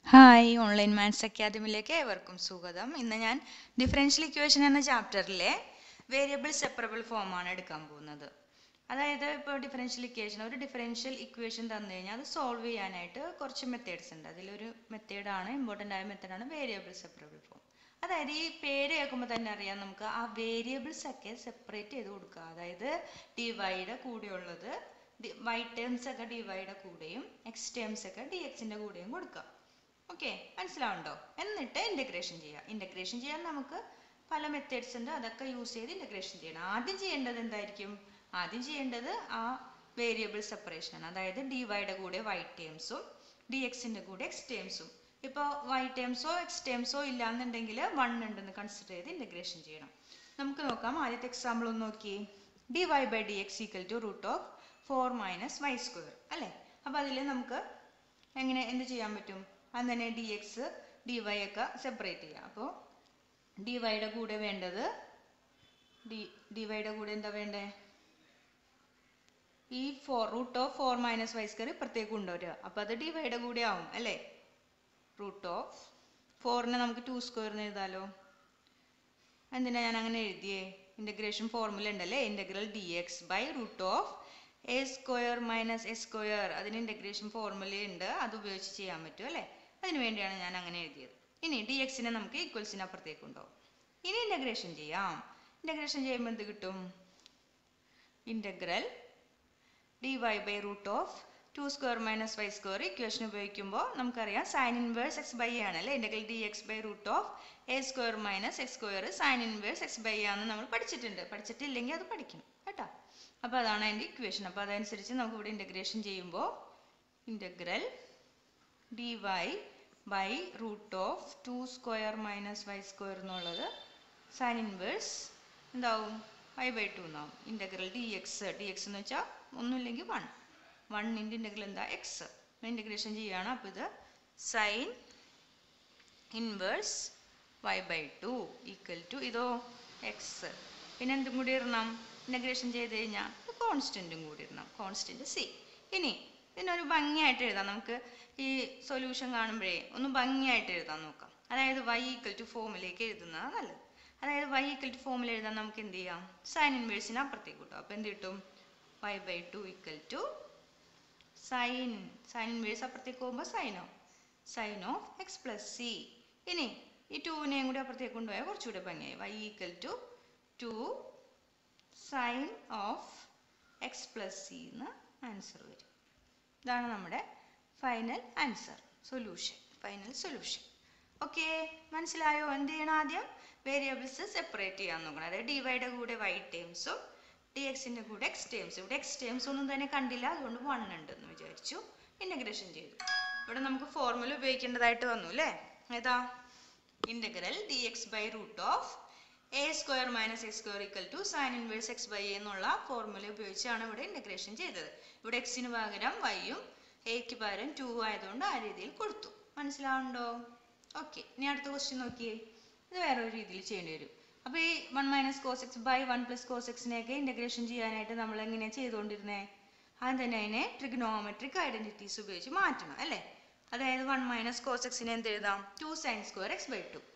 Hi online maths അക്കാദമിയിലേക്ക് ഏവർക്കും സ്വാഗതം ഇന്ന് ഞാൻ ഡിഫറൻഷ്യൽ ഇക്വേഷൻ എന്ന ചാപ്റ്ററിലെ വേരിയബിൾ സെപ്പറബിൾ ഫോമാണ് എടുക്കാൻ പോകുന്നത് അതായത് ഇപ്പോൾ ഡിഫറൻഷ്യൽ ഇക്വേഷൻ ഒരു ഡിഫറൻഷ്യൽ ഇക്വേഷൻ തന്നു കഴിഞ്ഞാൽ അത് സോൾവ് ചെയ്യാനായിട്ട് കുറച്ച് മെത്തേഡ്സ് ഉണ്ട് അതിലൊരു മെത്തേഡാണ് ഇമ്പോർട്ടൻ്റ് ആയ മെത്തേഡാണ് വേരിയബിൾ സെപ്പറബിൾ ഫോം അതായത് ഈ പേര് കേൾക്കുമ്പോൾ തന്നെ അറിയാം നമുക്ക് ആ വേരിയബിൾസ് ഒക്കെ സെപ്പറേറ്റ് ചെയ്ത് കൊടുക്കുക അതായത് ഡിവൈയുടെ കൂടെയുള്ളത് വൈ ടേംസ് ഒക്കെ ഡിവൈയുടെ കൂടെയും എക്സ് ടേംസ് ഒക്കെ ഡി എക്സിൻ്റെ കൂടെയും കൊടുക്കുക ഓക്കെ മനസ്സിലാവുണ്ടോ എന്നിട്ട് ഇൻ്റഗ്രേഷൻ ചെയ്യുക ഇൻ്റഗ്രേഷൻ ചെയ്യാൻ നമുക്ക് പല മെത്തേഡ്സ് ഉണ്ട് അതൊക്കെ യൂസ് ചെയ്ത് ഇൻ്റഗ്രേഷൻ ചെയ്യണം ആദ്യം ചെയ്യേണ്ടത് എന്തായിരിക്കും ആദ്യം ചെയ്യേണ്ടത് ആ വേരിയബിൾ സെപ്പറേഷൻ ആണ് അതായത് ഡി വൈയുടെ കൂടെ വൈ ടേംസും ഡി എക്സിൻ്റെ കൂടെ എക്സ് ടേംസും ഇപ്പോൾ വൈ ടേംസോ എക്സ് ടേംസോ ഇല്ലാന്നുണ്ടെങ്കിൽ വൺ ഉണ്ടെന്ന് കൺസിഡർ ചെയ്ത് ഇൻ്റഗ്രേഷൻ ചെയ്യണം നമുക്ക് നോക്കാം ആദ്യത്തെ എക്സാമ്പിൾ ഒന്ന് നോക്കി d y by d x equal to root of four minus y square അല്ലേ അപ്പോൾ അതിൽ നമുക്ക് എങ്ങനെ എന്ത് ചെയ്യാൻ പറ്റും അത് തന്നെ ഡി എക്സ് ഡി വൈ ഒക്കെ സെപ്പറേറ്റ് ചെയ്യാം അപ്പോൾ ഡി വൈയുടെ കൂടെ വേണ്ടത് ഡി ഡി വൈയുടെ കൂടെ എന്താ വേണ്ടേ ഈ four root of four minus y square ഇപ്പുറത്തേക്ക് കൊണ്ടുവരിക അപ്പോൾ അത് ഡി വൈയുടെ കൂടെ ആവും അല്ലേ റൂട്ട് ഓഫ് ഫോറിനെ നമുക്ക് ടു സ്ക്വയറിന് എഴുതാലോ എന്തിനാ ഞാൻ അങ്ങനെ എഴുതിയേ ഇൻ്റഗ്രേഷൻ ഫോർമുല ഉണ്ടല്ലേ integral d x by root of a square minus a square അതിന് ഇൻ്റഗ്രേഷൻ ഫോർമുല ഉണ്ട് അത് ഉപയോഗിച്ച് ചെയ്യാൻ പറ്റും അല്ലേ അതിന് വേണ്ടിയാണ് ഞാൻ അങ്ങനെ എഴുതിയത് ഇനി ഡി എക്സിനെ നമുക്ക് ഈക്വൽസിന് അപ്പുറത്തേക്ക് ഉണ്ടാവും ഇനി ഇൻ്റഗ്രേഷൻ ചെയ്യാം ഇൻ്റഗ്രേഷൻ ചെയ്യുമ്പോൾ എന്ത് കിട്ടും integral d y by root of two square minus y square equation ഉപയോഗിക്കുമ്പോൾ നമുക്കറിയാം സൈൻ ഇൻവേഴ്സ് എക്സ് ബൈ ആണ് അല്ലേ integral d x by root of a square minus x square sine inverse x by ആണെന്ന് നമ്മൾ പഠിച്ചിട്ടുണ്ട് പഠിച്ചിട്ടില്ലെങ്കിൽ അത് പഠിക്കണം കേട്ടോ അപ്പോൾ അതാണ് അതിൻ്റെ ഇക്വേഷൻ അപ്പോൾ അതനുസരിച്ച് നമുക്ക് ഇവിടെ ഇൻ്റഗ്രേഷൻ ചെയ്യുമ്പോൾ integral d y by root of two square minus y square എന്നുള്ളത് സൈൻ ഇൻവേഴ്സ് എന്താവും വൈ ബൈ ടു എന്നാവും integral d x d x എന്ന് വെച്ചാൽ ഒന്നുമില്ലെങ്കിൽ വൺ വണ്ണിൻ്റെ ഇൻ്റഗ്രൽ എന്താ എക്സ് ഇൻ്റഗ്രേഷൻ ചെയ്യുകയാണ് അപ്പോൾ ഇത് sine inverse y by two equal to ഇതോ എക്സ് പിന്നെ എന്തും കൂടി ഇടണം ഇൻ്റഗ്രേഷൻ ചെയ്ത് കഴിഞ്ഞാൽ കോൺസ്റ്റൻറ്റും കൂടി ഇടണം കോൺസ്റ്റൻറ്റ് സി ഇനി ഇതിനൊരു ഭംഗിയായിട്ട് എഴുതാം നമുക്ക് ഈ സൊല്യൂഷൻ കാണുമ്പോഴേ ഒന്ന് ഭംഗിയായിട്ട് എഴുതാൻ നോക്കാം അതായത് വൈ ഈക്വൽ ടു ഫോമിലേക്ക് എഴുതുന്നതാണ് നല്ലത് അതായത് വൈ ഈക്വൽ ടു ഫോമിൽ എഴുതാൻ നമുക്ക് എന്ത് ചെയ്യാം സൈൻ ഇൻവേഴ്സിന് അപ്പുറത്തേക്ക് കിട്ടും അപ്പോൾ എന്ത് കിട്ടും y by two equal to sine sine inverse അപ്പുറത്തേക്ക് പോകുമ്പോൾ സൈനോ sine of x plus c ഇനി ഈ ടൂവിനെയും കൂടി അപ്പുറത്തേക്ക് കൊണ്ടുപോയാൽ കുറച്ചുകൂടെ ഭംഗിയായി y equal to two sine of x plus c എന്ന് ആൻസർ വരും ഇതാണ് നമ്മുടെ final answer solution final solution okay മനസ്സിലായോ എന്ത് ചെയ്യണം ആദ്യം വേരിയബിൾസ് സെപ്പറേറ്റ് ചെയ്യാൻ നോക്കണം അതായത് ഡിവൈയുടെ കൂടെ വൈ ടേംസും ഡി എക്സിൻ്റെ കൂടെ എക്സ് ടേംസ് ഇവിടെ എക്സ് ടേംസ് ഒന്നും തന്നെ കണ്ടില്ല അതുകൊണ്ട് വൺ ഉണ്ട് എന്ന് വിചാരിച്ചു ഇൻ്റഗ്രേഷൻ ചെയ്തു ഇവിടെ നമുക്ക് ഫോർമുല ഉപയോഗിക്കേണ്ടതായിട്ട് വന്നു അല്ലേ ഏതാ integral d x by root of a square minus x square equal to sine inverse x by എന്നുള്ള ഫോർമുല ഉപയോഗിച്ചാണ് ഇവിടെ ഇൻ്റഗ്രേഷൻ ചെയ്തത് ഇവിടെ എക്സിന് പകരം വൈയും എക്ക് പകരം ടു ആയതുകൊണ്ട് ആ രീതിയിൽ കൊടുത്തു മനസ്സിലാവുണ്ടോ ഓക്കെ ഇനി അടുത്ത ക്വസ്റ്റ്യൻ നോക്കിയേ ഇത് വേറെ ഒരു രീതിയിൽ ചെയ്യേണ്ടി വരും അപ്പോൾ ഈ one minus cos x by one plus cos എക്സിനെയൊക്കെ ഇൻ്റഗ്രേഷൻ ചെയ്യാനായിട്ട് നമ്മൾ എങ്ങനെയാണ് ചെയ്തുകൊണ്ടിരുന്നത് ആദ്യം തന്നെ അതിനെ ട്രിഗ്നോമെട്രിക് ഐഡൻറ്റിറ്റീസ് ഉപയോഗിച്ച് മാറ്റണം അല്ലേ അതായത് വൺ മൈനസ് കോസ് എക്സിനെ എന്ത് എഴുതാം two sine square x by two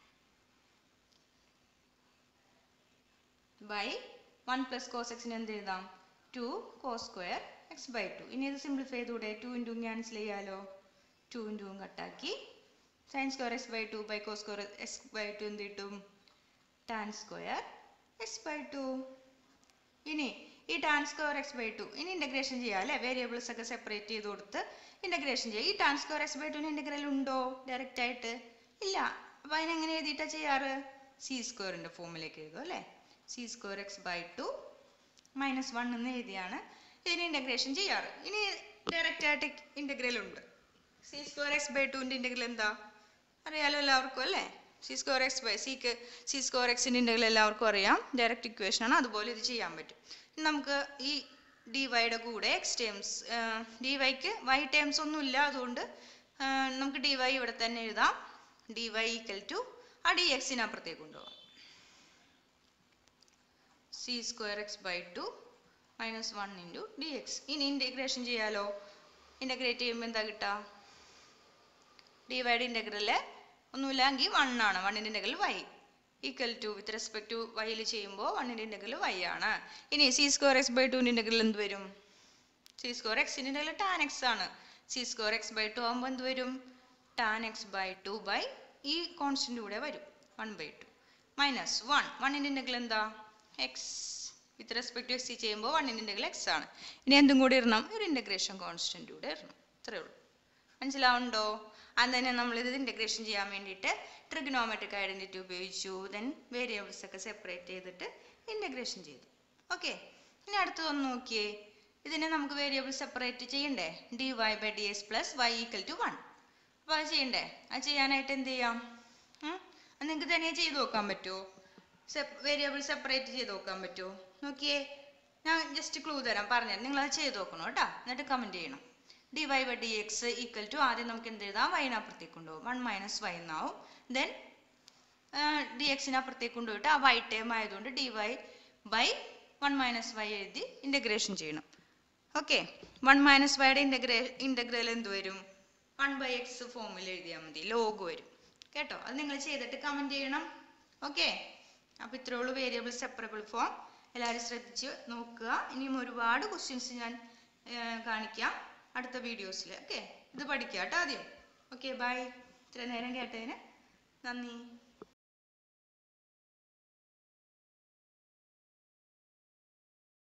by one plus cos എക്സിന് എന്ത് എഴുതാം two cos square x by two ഇനി ഇത് സിംപ്ലിഫൈ ചെയ്തൂടെ ടു ഇൻറ്റു ക്യാൻസൽ ചെയ്യാലോ ടു ഇൻറ്റും കട്ടാക്കി sine square x by two by cos square x by two എന്ത് കിട്ടും tan square x by two ഇനി ഈ tan square x by two ഇനി ഇൻ്റഗ്രേഷൻ ചെയ്യാം അല്ലേ വേരിയബിൾസ് ഒക്കെ സെപ്പറേറ്റ് ചെയ്ത് കൊടുത്ത് ഇൻ്റഗ്രേഷൻ ചെയ്യാം ഈ ടാൻ സ്ക്വയർ എക്സ് ബൈ ടുവിന് ഇൻ്റഗ്രൽ ഉണ്ടോ ഡയറക്റ്റ് ആയിട്ട് ഇല്ല അപ്പോൾ അതിനെങ്ങനെ എഴുതിയിട്ടാണ് ചെയ്യാറ് സി സ്ക്വയറിൻ്റെ ഫോമിലേക്ക് എഴുതും അല്ലേ sec square x by two minus one എന്ന് എഴുതിയാണ് ഇതിന് ഇൻ്റഗ്രേഷൻ ചെയ്യാറ് ഇനി ഡയറക്റ്റ് ആയിട്ട് ഇൻ്റഗ്രൽ ഉണ്ട് സി സ്ക്വയർ എക്സ് ബൈ ടുവിൻ്റെ ഇൻ്റഗ്രൽ എന്താ അറിയാലോ എല്ലാവർക്കും അല്ലേ സി സ്ക്വയർ എക്സ് ബൈ സിക്ക് സി സ്ക്വയർ എക്സിൻ്റെ ഇൻ്റഗ്രൽ എല്ലാവർക്കും അറിയാം ഡയറക്റ്റ് ഇക്വേഷൻ ആണ് അതുപോലെ ഇത് ചെയ്യാൻ പറ്റും നമുക്ക് ഈ ഡി വൈയുടെ കൂടെ എക്സ് ടേംസ് ഡി വൈക്ക് വൈ ടേംസ് ഒന്നും ഇല്ല അതുകൊണ്ട് നമുക്ക് ഡി വൈ ഇവിടെ തന്നെ എഴുതാം ഡി വൈ ഈക്വൽ ടു ആ ഡി എക്സിന് അപ്പുറത്തേക്ക് കൊണ്ടുപോകാം sec square x by two minus one into d x ഇനി ഇൻറ്റഗ്രേഷൻ ചെയ്യാലോ ഇൻ്റഗ്രേറ്റ് ചെയ്യുമ്പോൾ എന്താ കിട്ടുക ഡി വൈയുടെ ഇൻ്റഗ്രൽ ഒന്നുമില്ലെങ്കിൽ വൺ ആണ് വണ്ണിൻ്റെ integral y equal to with respect to വൈയിൽ ചെയ്യുമ്പോൾ വണ്ണിൻ്റെ ഇൻ്റഗ്രൽ വൈ ആണ് ഇനി സി സ്ക്വയർ എക്സ് ബൈ ടുവിൻ്റെ ഇൻ്റഗ്രൽ എന്ത് വരും സി സ്ക്വയർ എക്സിൻ്റെ ഇൻ്റഗ്രൽ ടാൻ എക്സ് ആണ് sec square x by two ആകുമ്പോൾ എന്ത് വരും tan x by two by ഈ കോൺസ്റ്റൻ്റ് കൂടെ വരും one by two minus one വണ്ണിൻ്റെ ഇൻ്റഗ്രൽ എന്താ x with respect to x ചെയ്യുമ്പോൾ വണ്ണിൻ്റെ ഇൻ്റഗ്രൽ എക്സ് ആണ് ഇനി എന്തും കൂടി ഇടണം ഒരു ഇൻ്റഗ്രേഷൻ കോൺസ്റ്റൻ്റ് കൂടെ ഇടണം ഇത്രയേ ഉള്ളൂ മനസ്സിലാവുണ്ടോ അത് തന്നെ നമ്മൾ ഇത് ഇൻ്റഗ്രേഷൻ ചെയ്യാൻ വേണ്ടിയിട്ട് ട്രിഗണോമെട്രിക് ഐഡൻറ്റിറ്റി ഉപയോഗിച്ചു ദെൻ വേരിയബിൾസ് ഒക്കെ സെപ്പറേറ്റ് ചെയ്തിട്ട് ഇൻ്റഗ്രേഷൻ ചെയ്തു ഓക്കെ ഇനി അടുത്തതൊന്ന് നോക്കിയേ ഇതിനെ നമുക്ക് വേരിയബിൾ സെപ്പറേറ്റ് ചെയ്യണ്ടേ d y by d x plus y equal to one അപ്പോൾ അത് ചെയ്യണ്ടേ അത് ചെയ്യാനായിട്ട് എന്ത് ചെയ്യാം ഉം? അത് നിങ്ങൾക്ക് തനിയെ ചെയ്ത് നോക്കാൻ പറ്റുമോ വേരിയബിൾ സെപ്പറേറ്റ് ചെയ്ത് നോക്കാൻ പറ്റുമോ നോക്കിയേ ഞാൻ ജസ്റ്റ് ക്ലൂ തരാം പറഞ്ഞുതരാം നിങ്ങൾ അത് ചെയ്ത് നോക്കണം കേട്ടോ എന്നിട്ട് കമൻറ്റ് ചെയ്യണം d y by d x equal to ആദ്യം നമുക്ക് എന്ത് എഴുതാം വൈന് അപ്പുറത്തേക്ക് കൊണ്ടുപോകും വൺ മൈനസ് വൈ എന്നാവും ദെൻ ഡി എക്സിന് അപ്പുറത്തേക്ക് കൊണ്ടുപോയിട്ട് ആ വൈ ടേം ആയതുകൊണ്ട് d y by one minus y എഴുതി ഇൻ്റഗ്രേഷൻ ചെയ്യണം ഓക്കെ വൺ മൈനസ് വൈയുടെ ഇൻ്റഗ്രേ ഇൻ്റഗ്രൽ എന്ത് വരും വൺ ബൈ എക്സ് ഫോമിൽ എഴുതിയാൽ മതി ലോഗ് വരും കേട്ടോ അത് നിങ്ങൾ ചെയ്തിട്ട് കമൻറ്റ് ചെയ്യണം ഓക്കെ അപ്പോൾ ഇത്രയേ ഉള്ളൂ വേരിയബിൾ സെപ്പറബിൾ ഫോം എല്ലാവരും ശ്രദ്ധിച്ച് നോക്കുക ഇനിയും ഒരുപാട് ക്വസ്റ്റ്യൻസ് ഞാൻ ഏർ, കാണിക്കാം അടുത്ത വീഡിയോസിൽ ഓക്കെ ഇത് പഠിക്കാം കേട്ടോ ആദ്യം ഓക്കെ ബൈ ഇത്ര നേരം കേട്ടതിന് നന്ദി